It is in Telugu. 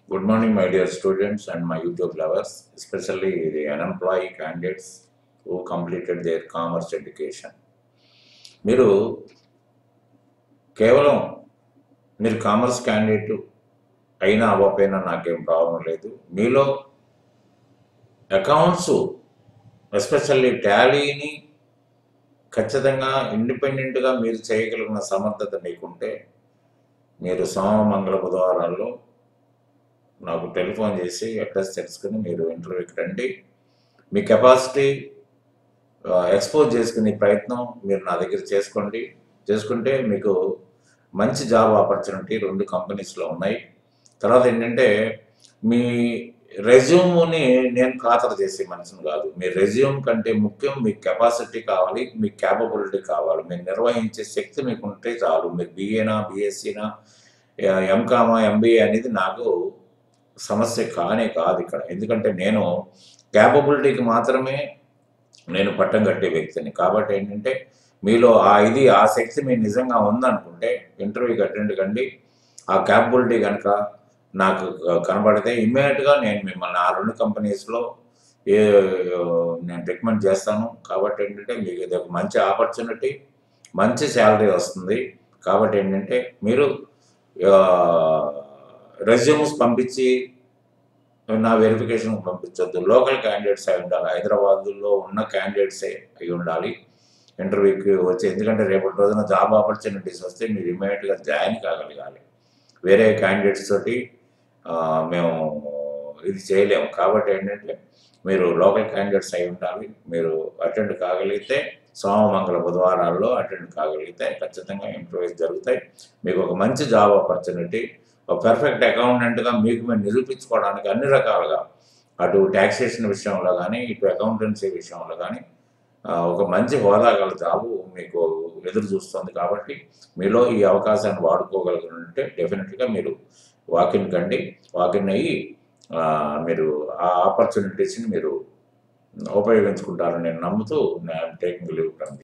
Good morning, my dear students and my YouTube lovers, especially the unemployed candidates who completed their commerce education. మీరు కేవలం మీరు కామర్స్ క్యాండిడేట్ అయినా అవ్వకపోయినా నాకేం ప్రాబ్లం లేదు మీలో అకౌంట్స్ ఎస్పెషల్లీ టాలీని ఖచ్చితంగా ఇండిపెండెంట్గా మీరు చేయగలిగిన సమర్థత మీకుంటే మీరు సోమ మంగళ బుధవారాల్లో నాకు టెలిఫోన్ చేసి అడ్రస్ తెలుసుకుని మీరు ఇంటర్వ్యూకి రండి మీ కెపాసిటీ ఎక్స్పోజ్ చేసుకునే ప్రయత్నం మీరు నా దగ్గర చేసుకోండి చేసుకుంటే మీకు మంచి జాబ్ ఆపర్చునిటీ రెండు కంపెనీస్లో ఉన్నాయి తర్వాత ఏంటంటే మీ రెజ్యూమ్ని నేను ఖాతరు చేసే మనిషిని కాదు మీ రెజ్యూమ్ కంటే ముఖ్యం మీ కెపాసిటీ కావాలి మీ క్యాపబిలిటీ కావాలి మీరు నిర్వహించే శక్తి మీకు ఉంటే చాలు మీరు బీఏనా బీఎస్సీనా ఎంకామా ఎంబీఏ అనేది నాకు సమస్య కానే కాదు ఇక్కడ ఎందుకంటే నేను క్యాపబిలిటీకి మాత్రమే నేను పట్టం కట్టే వ్యక్తిని కాబట్టి ఏంటంటే మీలో ఆ ఇది ఆ శక్తి మీ నిజంగా ఉందనుకుంటే ఇంటర్వ్యూకి అటెండ్ కండి ఆ క్యాపబిలిటీ కనుక నాకు కనబడితే ఇమ్మీడియట్గా నేను మిమ్మల్ని ఆ రెండు కంపెనీస్లో ఏ నేను రికమెండ్ చేస్తాను కాబట్టి ఏంటంటే మీకు ఇది ఒక మంచి ఆపర్చునిటీ మంచి శాలరీ వస్తుంది కాబట్టి ఏంటంటే మీరు రెజ్యూమ్స్ పంపించి నా వెరిఫికేషన్ పంపించొద్దు లోకల్ క్యాండిడేట్స్ అయి ఉండాలి హైదరాబాద్లో ఉన్న క్యాండిడేట్సే అయి ఉండాలి ఇంటర్వ్యూకి వచ్చి ఎందుకంటే రేపటి రోజున జాబ్ ఆపర్చునిటీస్ వస్తే మీరు ఇమీడియట్గా జాయిన్ కాగలగాలి వేరే క్యాండిడేట్స్ తోటి ఆ, మేము ఇది చేయలేము కాబట్టి ఏంటంటే మీరు లోకల్ క్యాండిడేట్స్ అయి ఉండాలి మీరు అటెండ్ కాగలిగితే సోమమంగళ బుధవారాల్లో అటెండ్ కాగలిగితే ఖచ్చితంగా ఇంటర్వ్యూస్ జరుగుతాయి మీకు ఒక మంచి జాబ్ ఆపర్చునిటీ ఒక పర్ఫెక్ట్ అకౌంటెంట్గా మీకు మీరు నిరూపించుకోవడానికి అన్ని రకాలుగా అటు ట్యాక్సేషన్ విషయంలో కానీ ఇటు అకౌంటెన్సీ విషయంలో కానీ ఆ, ఒక మంచి హోదా గల జాబు మీకు ఎదురు చూస్తుంది కాబట్టి మీలో ఈ అవకాశాన్ని వాడుకోగలిగితే డెఫినెట్గా మీరు వాకిన్ కండి వాకిన్ అయ్యి ఆ, మీరు ఆ ఆపర్చునిటీస్ని మీరు ఉపయోగించుకుంటారని నేను నమ్ముతూ నేను టేకింగ్ లీవ్ ఫ్రమ్